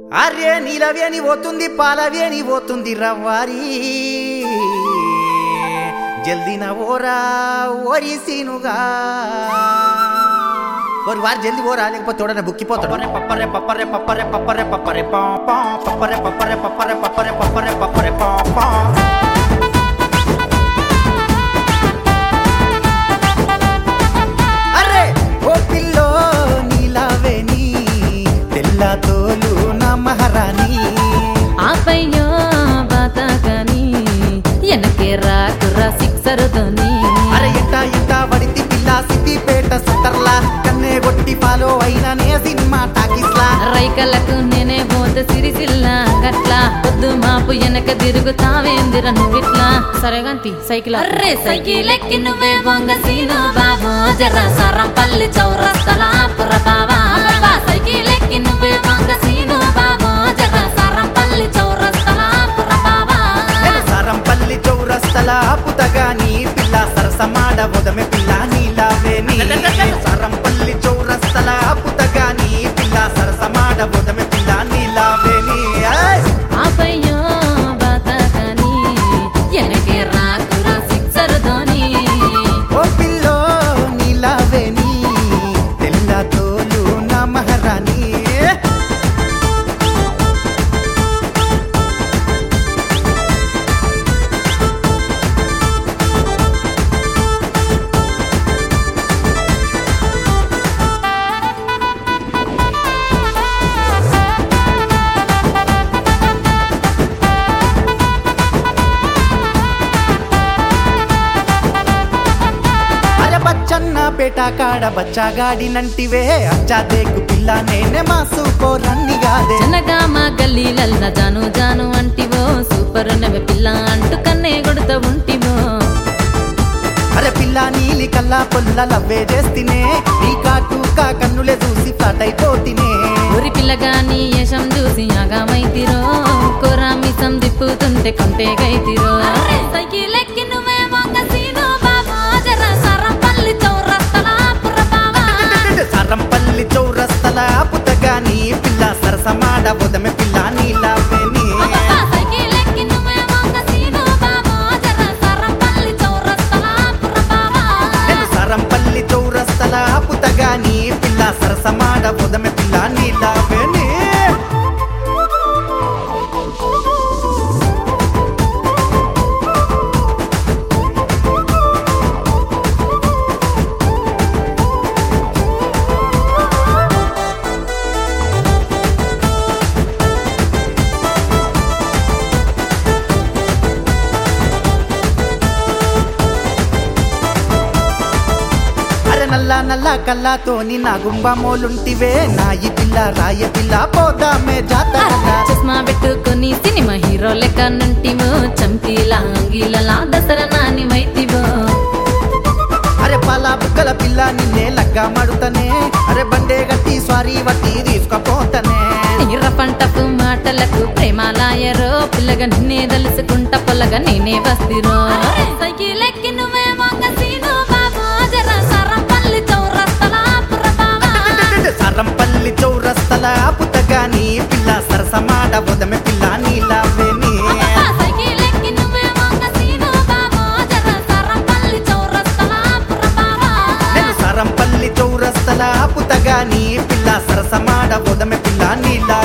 అరే నీలవేని పోతుంది పాలవేని పోతుంది రవ్వారి జల్దిన ఓరా ఓరిసినుగా ஒரு వారు జల్ది ఓరా లేకపోతే తోడనే బుక్కిపోతాడు పప్పరే పప్పరే పప్పరే పప్పరే పప్పరే పా పా పప్పరే పప్పరే పప్పరే పప్పరే పప్పరే పప్పరే పా పా అరే ఓ పిల్లో నీలావేని తెల్ల తోలు నా మహారాణి ఆపయ్యో బాతాకని ఎనకే రాకురా సిక్సర్ ధోని అరే ఇంట ఇంట వడితి పిల్ల సిద్దిపేట సెంటర్లా కన్నే కొట్టి ఫాలో అయిననే సినిమా టాకీస్లా రైకలకు నేనే పోత సిరిసిల్ల గట్ల పొద్దు మాపు వెనక తిరుగుతావేందిర నువ్విట్లా సరేగంతి సైకిల్ అర్రే సైకిల్ ఎక్కి నువ్వే బొంగ సీను బాబు జర సరం పల్లి చౌరస్తల పుర బావా బాబా సైకిల్ ఎక్కి నువ్వే బొంగ సీను బాబు జర సరం పల్లి చౌరస్తల పుర బావా నేను సారంపల్లి చౌరస్తల పుతగాని పిల్ల సరసమాడ ఉదమె పిల్ల నీలావేని సారంపల్లి చౌరస్తల పుతగాని పిల్ల సరసమాడ ఉదమె పిల్ల నీలావేని ఏయ్! ఆపయ్యో బాతాకని ఎనకే రాకురా సిక్సర్ ధోని ఓ పిల్లో నీలావేని తెల్ల తోలు నా మహారాణి అరే బచ్చన్న పేట కాడ బచ్చాగాడినంటివే అచ్చా దేకు పిల్ల నేనే మాసుకో రన్నిగాదే జనగామ గల్లీలల్ల జాను జాను అంటివో సూపర్ నవ్వె పిల్ల అంటూ కన్నే కొడుత ఉంటివో అరే పిల్ల నీలి కల్లా పొల్ల లవ్వే చేస్తేనే నీ కాటు కా కన్నులే చూసి ఫ్లాట్ అయిపోతినే ఊరి పిల్లగాని యశం చూసి ఆగామైతిరో కొరామిసం దిప్పుతుంటే కొంటే గైతిరో సైకిల్ ఎక్కి నువ్వే వంగ సీను బాబా జర సరం పల్లి చౌరస్తల పుర బావా సరంపల్లి చౌరస్తల పుతగాని పిల్ల సరసమాడ ఉదమె పిల్ల నీలావేని అబ్బబ్బా, సైకిల్ ఎక్కి నువ్వే వంగ సీను బాబా జర సరం పల్లి చౌరస్తల పుర బావా నేను సరంపల్లి చౌరస్తల పుతగాని పిల్ల సరసమాడ ఉదమె పిల్ల నీలావేని అరే నల్ల నల్ల కళ్ళతోని నా గుంబమోలుంటివే నాయి పిల్ల రాయ పిల్ల పోదామే జాతరగా చస్మా పెట్టుకుని సినిమా హీరో లెక్క నుంటివో చంకీల అంగీలలా దసరా నాని వైతివో అరే పాల బుగ్గల పిల్ల నిన్నే లగ్గా మడుతనే అరే బండే గట్టి స్వారీ వట్టి తీసుకపోతనే నీర పంటపు మాటలకు ప్రేమాలాయరో పిల్లగా నిన్నే తలుసుకుంటా పొలగా నేనే వస్తిరో సైకిల్ ఎక్కి నువ్వే వంగ సీను బాబు జర సరం పల్లి చౌరస్తల పుర బావా సరంపల్లి చౌరస్తల పుతగాని పిల్ల సరసమాడ ఉదమె పిల్ల నీలావేని అబ్బబ్బా, సైకిల్ ఎక్కి నువ్వే వంగ సీను బాబు జర సరం పల్లి చౌరస్తల పుర బావా నేను సరంపల్లి చౌరస్తల పుతగాని పిల్ల సరసమాడ ఉదమె పిల్ల నీలా